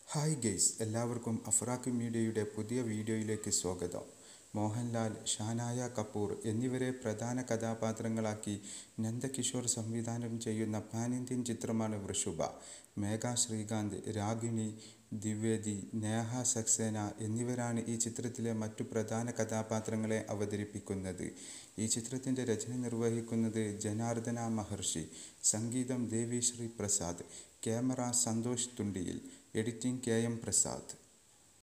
hi guys എല്ലാവർക്കും അഫ്രാക്ക് മീഡിയയുടെ പുതിയ വീഡിയോയിലേക്ക് സ്വാഗതം മോഹൻലാൽ ഷാനായ കപൂർ എന്നിവരെ പ്രധാന കഥാപാത്രങ്ങളാക്കി നന്ദകിഷോർ സംവിധാനം ചെയ്യുന്ന പാൻ ഇന്ത്യൻ ചിത്രമാണ് വൃഷഭ മേഘ ശ്രീകാന്ത് രാഗിണി ദ്വിവേദി നേഹ സക്സേന എന്നിവരാണ് ഈ ചിത്രത്തിലെ മറ്റു പ്രധാന കഥാപാത്രങ്ങളെ അവതരിപ്പിക്കുന്നത് ഈ ചിത്രത്തിൻ്റെ രചന നിർവഹിക്കുന്നത് ജനാർദ്ദന മഹർഷി സംഗീതം Devi Sri Prasad camera Santhosh Thundiyil editing K M Prasad